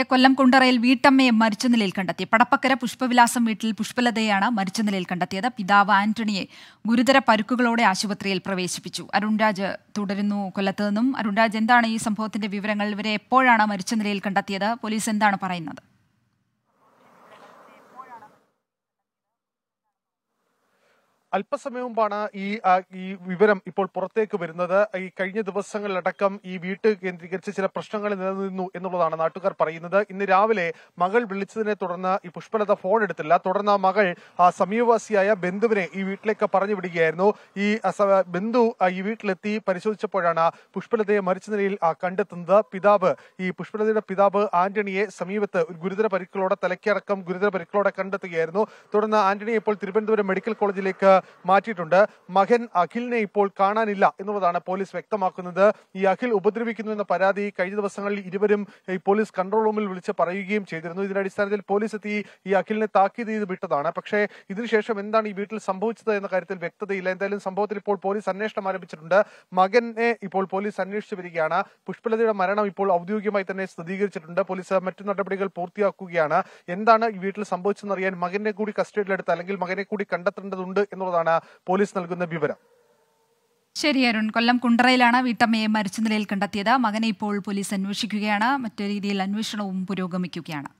കൊല്ലം കുണ്ടറയിൽ വീട്ടമ്മയെ മരിച്ച നിലയിൽ കണ്ടെത്തി പടപ്പക്കര പുഷ്പവിലാസം വീട്ടിൽ പുഷ്പലതയാണ് മരിച്ച നിലയിൽ കണ്ടെത്തിയത് പിതാവ് ആന്റണിയെ ഗുരുതര പരുക്കുകളോടെ ആശുപത്രിയിൽ പ്രവേശിപ്പിച്ചു അരുൺരാജ് തുടരുന്നു കൊല്ലത്ത് നിന്നും അരുൺരാജ് എന്താണ് ഈ സംഭവത്തിന്റെ വിവരങ്ങൾ ഇവരെ എപ്പോഴാണ് മരിച്ച നിലയിൽ കണ്ടെത്തിയത് പോലീസ് എന്താണ് പറയുന്നത് അല്പസമയം മുമ്പാണ് ഈ ആ, ഈ വിവരം ഇപ്പോൾ പുറത്തേക്ക് വരുന്നത് ഈ കഴിഞ്ഞ ദിവസങ്ങളിലടക്കം ഈ വീട്ട് കേന്ദ്രീകരിച്ച് ചില പ്രശ്നങ്ങൾ നിലനിന്നു എന്നുള്ളതാണ് നാട്ടുകാർ പറയുന്നത് ഇന്ന് രാവിലെ മകൾ വിളിച്ചതിനെ തുടർന്ന് ഈ പുഷ്പലത ഫോൺ എടുത്തില്ല തുടർന്ന് ആ മകൾ ആ സമീപവാസിയായ ബന്ധുവിനെ ഈ വീട്ടിലേക്ക് പറഞ്ഞു വിടുകയായിരുന്നു ഈ ആ, സ- ബന്ധു ആ, ഈ വീട്ടിലെത്തി പരിശോധിച്ചപ്പോഴാണ് പുഷ്പലതയെ മരിച്ച നിലയിൽ ആ, കണ്ടെത്തുന്നത് പിതാവ് ഈ പുഷ്പലതയുടെ പിതാവ് ആന്റണിയെ സമീപത്ത് ഒരു ഗുരുതര പരിക്കുകളോടെ തലയ്ക്കടക്കം ഗുരുതര പരിക്കുകളോടെ കണ്ടെത്തുകയായിരുന്നു തുടർന്ന് ആന്റണിയെ ഇപ്പോൾ തിരുവനന്തപുരം മെഡിക്കൽ കോളേജിലേക്ക് മാറ്റിയിട്ടുണ്ട് മകൻ അഖിലിനെ ഇപ്പോൾ കാണാനില്ല എന്നുള്ളതാണ് പോലീസ് വ്യക്തമാക്കുന്നത് ഈ അഖിൽ ഉപദ്രവിക്കുന്നു എന്ന പരാതി കഴിഞ്ഞ ദിവസങ്ങളിൽ ഇരുവരും ഈ പോലീസ് കൺട്രോൾ റൂമിൽ വിളിച്ച് പറയുകയും ചെയ്തിരുന്നു ഇതിന്റെ അടിസ്ഥാനത്തിൽ പോലീസ് എത്തി ഈ അഖിലിനെ താക്കീത് ചെയ്ത് വിട്ടതാണ് പക്ഷേ ഇതിനുശേഷം എന്താണ് ഈ വീട്ടിൽ സംഭവിച്ചത് എന്ന കാര്യത്തിൽ വ്യക്തതയില്ല എന്തായാലും സംഭവത്തിൽ ഇപ്പോൾ പോലീസ് അന്വേഷണം ആരംഭിച്ചിട്ടുണ്ട് മകനെ ഇപ്പോൾ പോലീസ് അന്വേഷിച്ചു വരികയാണ് പുഷ്പലതയുടെ മരണം ഇപ്പോൾ ഔദ്യോഗികമായി തന്നെ സ്ഥിരീകരിച്ചിട്ടുണ്ട് പോലീസ് മറ്റു നടപടികൾ പൂർത്തിയാക്കുകയാണ് എന്താണ് ഈ വീട്ടിൽ സംഭവിച്ചതെന്നറിയാൻ മകനെ കൂടി കസ്റ്റഡിയിലെടുത്ത് അല്ലെങ്കിൽ മകനെ കൂടി കണ്ടെത്തേണ്ടതുണ്ട് എന്നുള്ളതാണ് പോലീസ് നൽകുന്ന വിവരം ശരി അരുൺ കൊല്ലം കുണ്ടറയിലാണ് വീട്ടമ്മയെ മരിച്ച നിലയിൽ കണ്ടെത്തിയത് മകനെ ഇപ്പോൾ പോലീസ് അന്വേഷിക്കുകയാണ് മറ്റു രീതിയിൽ അന്വേഷണവും പുരോഗമിക്കുകയാണ്